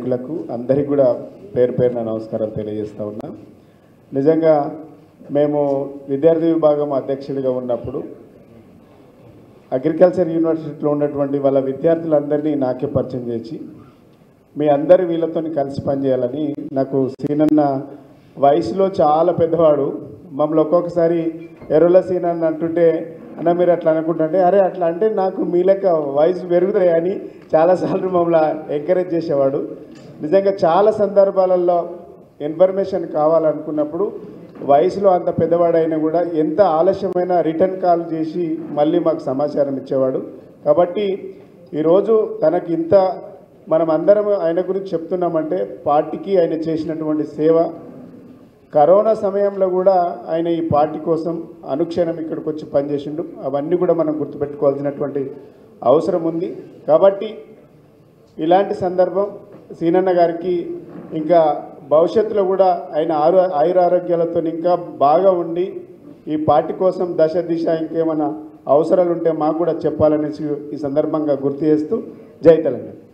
నాయకులకు అందరికీ కూడా పేరు పేరున నమస్కారం తెలియజేస్తా ఉన్నా నిజంగా మేము విద్యార్థి విభాగం అధ్యక్షుడిగా ఉన్నప్పుడు అగ్రికల్చర్ యూనివర్సిటీలో ఉన్నటువంటి వాళ్ళ విద్యార్థులందరినీ నాకే పరిచయం చేసి మీ అందరి వీళ్ళతో కలిసి పనిచేయాలని నాకు సీనన్న వయసులో చాలా పెద్దవాడు మమ్మల్ని ఒక్కొక్కసారి ఎరుల సీనన్న అంటుంటే అన్న మీరు అట్లా అనుకుంటుంటే అరే అట్లా అంటే నాకు మీ లెక్క వయసు పెరుగుతాయి అని చాలాసార్లు మమ్మల్ని ఎంకరేజ్ చేసేవాడు నిజంగా చాలా సందర్భాలలో ఇన్ఫర్మేషన్ కావాలనుకున్నప్పుడు వయసులో అంత పెద్దవాడైనా కూడా ఎంత ఆలస్యమైన రిటర్న్ కాల్ చేసి మళ్ళీ మాకు సమాచారం ఇచ్చేవాడు కాబట్టి ఈరోజు తనకి ఇంత మనం అందరం ఆయన గురించి చెప్తున్నామంటే పార్టీకి ఆయన చేసినటువంటి సేవ కరోనా సమయంలో కూడా ఆయన ఈ పార్టీ కోసం అనుక్షణం ఇక్కడికి వచ్చి పనిచేసిండు అవన్నీ కూడా మనం గుర్తుపెట్టుకోవాల్సినటువంటి అవసరం ఉంది కాబట్టి ఇలాంటి సందర్భం సీనన్న గారికి ఇంకా భవిష్యత్తులో కూడా ఆయన ఆరు ఆయురారోగ్యాలతో ఇంకా బాగా ఉండి ఈ పార్టీ కోసం దశ దిశ ఇంకేమైనా అవసరాలు ఉంటే మాకు కూడా చెప్పాలనేసి ఈ సందర్భంగా గుర్తు చేస్తూ జై తెలంగాణ